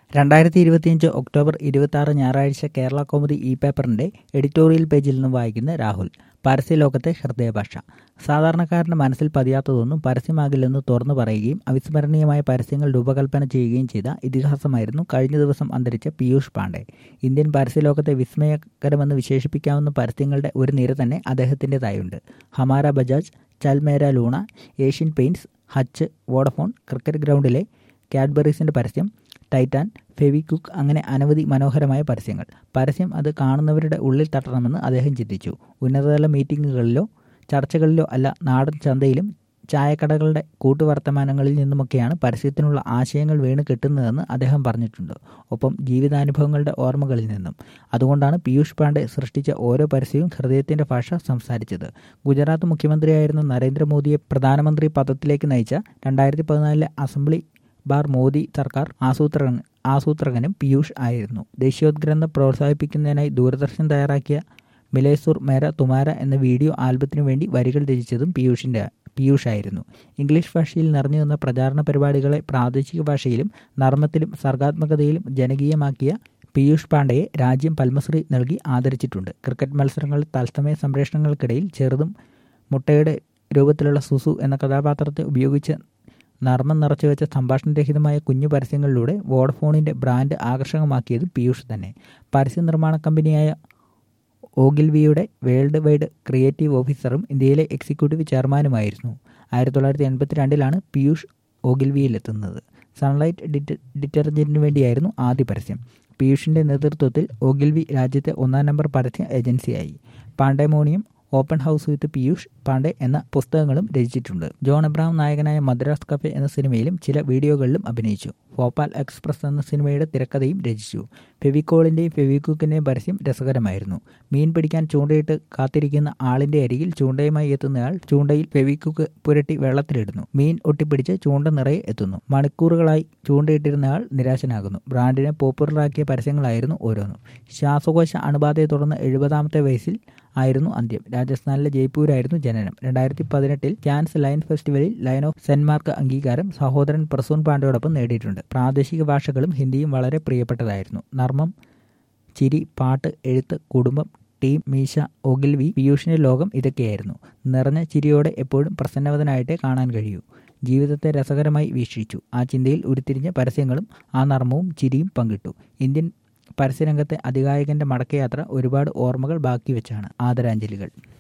രണ്ടായിരത്തി ഇരുപത്തിയഞ്ച് ഒക്ടോബർ ഇരുപത്തി ആറ് ഞായറാഴ്ച കേരള കൗമുദി ഇ പേപ്പറിന്റെ എഡിറ്റോറിയൽ പേജിൽ നിന്ന് വായിക്കുന്ന രാഹുൽ പരസ്യലോകത്തെ ഹൃദയഭാഷ സാധാരണക്കാരന്റെ മനസ്സിൽ പതിയാത്തതൊന്നും പരസ്യമാകില്ലെന്ന് തുറന്നു പറയുകയും അവിസ്മരണീയമായ പരസ്യങ്ങൾ രൂപകൽപ്പന ചെയ്യുകയും ചെയ്ത ഇതിഹാസമായിരുന്നു കഴിഞ്ഞ ദിവസം അന്തരിച്ച പീയൂഷ് പാണ്ഡെ ഇന്ത്യൻ പരസ്യലോകത്തെ വിസ്മയകരമെന്ന് വിശേഷിപ്പിക്കാവുന്ന പരസ്യങ്ങളുടെ ഒരു നിര തന്നെ അദ്ദേഹത്തിൻ്റെതായുണ്ട് ഹമാര ബജാജ് ചൽമേര Luna Asian Paints Hutch Vodafone cricket ഗ്രൗണ്ടിലെ കാഡ്ബറീസിൻ്റെ പരസ്യം ടൈറ്റാൻ ഫെവിക്വിക്ക് അങ്ങനെ അനവധി മനോഹരമായ പരസ്യങ്ങൾ പരസ്യം അത് കാണുന്നവരുടെ ഉള്ളിൽ തട്ടണമെന്ന് അദ്ദേഹം ചിന്തിച്ചു ഉന്നതതല മീറ്റിങ്ങുകളിലോ ചർച്ചകളിലോ അല്ല നാടൻ ചന്തയിലും ചായക്കടകളുടെ കൂട്ടുവർത്തമാനങ്ങളിൽ നിന്നുമൊക്കെയാണ് പരസ്യത്തിനുള്ള ആശയങ്ങൾ വീണ് കിട്ടുന്നതെന്ന് അദ്ദേഹം പറഞ്ഞിട്ടുണ്ട് ഒപ്പം ജീവിതാനുഭവങ്ങളുടെ ഓർമ്മകളിൽ നിന്നും അതുകൊണ്ടാണ് പീയൂഷ് പാണ്ഡെ സൃഷ്ടിച്ച ഓരോ പരസ്യവും ഹൃദയത്തിൻ്റെ ഭാഷ സംസാരിച്ചത് ഗുജറാത്ത് മുഖ്യമന്ത്രിയായിരുന്ന നരേന്ദ്രമോദിയെ പ്രധാനമന്ത്രി പദത്തിലേക്ക് നയിച്ച രണ്ടായിരത്തി പതിനാലിലെ അസംബ്ലി ബാർ മോദി സർക്കാർ ആസൂത്രകൻ ആസൂത്രകനും പീയൂഷ് ആയിരുന്നു ദേശീയോദ്ഗ്രന്ഥം പ്രോത്സാഹിപ്പിക്കുന്നതിനായി ദൂരദർശൻ തയ്യാറാക്കിയ മിലേസൂർ മേര തുമാര എന്ന വീഡിയോ ആൽബത്തിനു വേണ്ടി വരികൾ രചിച്ചതും പീയൂഷിൻ്റെ പീയൂഷായിരുന്നു ഇംഗ്ലീഷ് ഭാഷയിൽ നിറഞ്ഞു നിന്ന പ്രചാരണ പരിപാടികളെ പ്രാദേശിക ഭാഷയിലും നർമ്മത്തിലും സർഗാത്മകതയിലും ജനകീയമാക്കിയ പീയൂഷ് പാണ്ഡെയെ രാജ്യം പത്മശ്രീ നൽകി ആദരിച്ചിട്ടുണ്ട് ക്രിക്കറ്റ് മത്സരങ്ങൾ തത്സമയ സംപ്രേഷണങ്ങൾക്കിടയിൽ ചെറുതും മുട്ടയുടെ രൂപത്തിലുള്ള സുസു എന്ന കഥാപാത്രത്തെ ഉപയോഗിച്ച് നർമ്മം നിറച്ചുവെച്ച സംഭാഷണരഹിതമായ കുഞ്ഞു പരസ്യങ്ങളിലൂടെ വോഡഫോണിൻ്റെ ബ്രാൻഡ് ആകർഷകമാക്കിയത് പീയൂഷ് തന്നെ പരസ്യ നിർമ്മാണ കമ്പനിയായ ഓഗിൽവിയുടെ വേൾഡ് വൈഡ് ക്രിയേറ്റീവ് ഓഫീസറും ഇന്ത്യയിലെ എക്സിക്യൂട്ടീവ് ചെയർമാനുമായിരുന്നു ആയിരത്തി തൊള്ളായിരത്തി എൺപത്തി രണ്ടിലാണ് പീയൂഷ് ഓഗിൽവിയിലെത്തുന്നത് സൺലൈറ്റ് ഡിറ്റ ഡിറ്റർജൻറ്റിന് വേണ്ടിയായിരുന്നു ആദ്യ പരസ്യം പീയൂഷിൻ്റെ നേതൃത്വത്തിൽ ഓഗിൽവി രാജ്യത്തെ ഒന്നാം നമ്പർ പരസ്യ ഏജൻസിയായി Pandeymonium open house with Piyush Pandey എന്ന പുസ്തകങ്ങളും രചിച്ചിട്ടുണ്ട് ജോൺ എബ്രാം നായകനായ മദ്രാസ് കഫെ എന്ന സിനിമയിലും ചില വീഡിയോകളിലും അഭിനയിച്ചു ഭോപ്പാൽ എക്സ്പ്രസ് എന്ന സിനിമയുടെ തിരക്കഥയും രചിച്ചു ഫെവിക്കോളിൻ്റെയും ഫെവിക്വിക്കിൻ്റെയും പരസ്യം രസകരമായിരുന്നു മീൻ പിടിക്കാൻ ചൂണ്ടയിട്ട് കാത്തിരിക്കുന്ന ആളിൻ്റെ അരികിൽ ചൂണ്ടയുമായി എത്തുന്നയാൾ ചൂണ്ടയിൽ ഫെവിക്വിക്ക് പുരട്ടി വെള്ളത്തിലിടുന്നു മീൻ ഒട്ടിപ്പിടിച്ച് ചൂണ്ട നിറയെ എത്തുന്നു മണിക്കൂറുകളായി ചൂണ്ടയിട്ടിരുന്നയാൾ നിരാശനാകുന്നു ബ്രാൻഡിനെ പോപ്പുലറാക്കിയ പരസ്യങ്ങളായിരുന്നു ഓരോന്നും ശ്വാസകോശ അണുബാധയെ തുടർന്ന് എഴുപതാമത്തെ വയസ്സിൽ ആയിരുന്നു അന്ത്യം രാജസ്ഥാനിലെ ജയ്പൂരായിരുന്നു ജനനം രണ്ടായിരത്തി പതിനെട്ടിൽ ക്യാൻസ് ലയൺ ഫെസ്റ്റിവലിൽ ലയൺ ഓഫ് സെൻമാർക്ക് അംഗീകാരം സഹോദരൻ പ്രസൂൺ പാണ്ഡെയോടൊപ്പം നേടിയിട്ടുണ്ട് പ്രാദേശിക ഭാഷകളും ഹിന്ദിയും വളരെ പ്രിയപ്പെട്ടതായിരുന്നു നർമ്മം ചിരി പാട്ട് എഴുത്ത് കുടുംബം ടീം മീശ ഒഗിൽവി പീയൂഷിൻ്റെ ലോകം ഇതൊക്കെയായിരുന്നു നിറഞ്ഞ ചിരിയോടെ എപ്പോഴും പ്രസന്നവതനായിട്ടേ കാണാൻ കഴിയൂ ജീവിതത്തെ രസകരമായി വീക്ഷിച്ചു ആ ചിന്തയിൽ ഉരുത്തിരിഞ്ഞ പരസ്യങ്ങളും ആ നർമ്മവും ചിരിയും പങ്കിട്ടു ഇന്ത്യൻ പരസ്യരംഗത്തെ അതികായകന്റെ മടക്കയാത്ര ഒരുപാട് ഓർമ്മകൾ ബാക്കി വെച്ചാണ് ആദരാഞ്ജലികൾ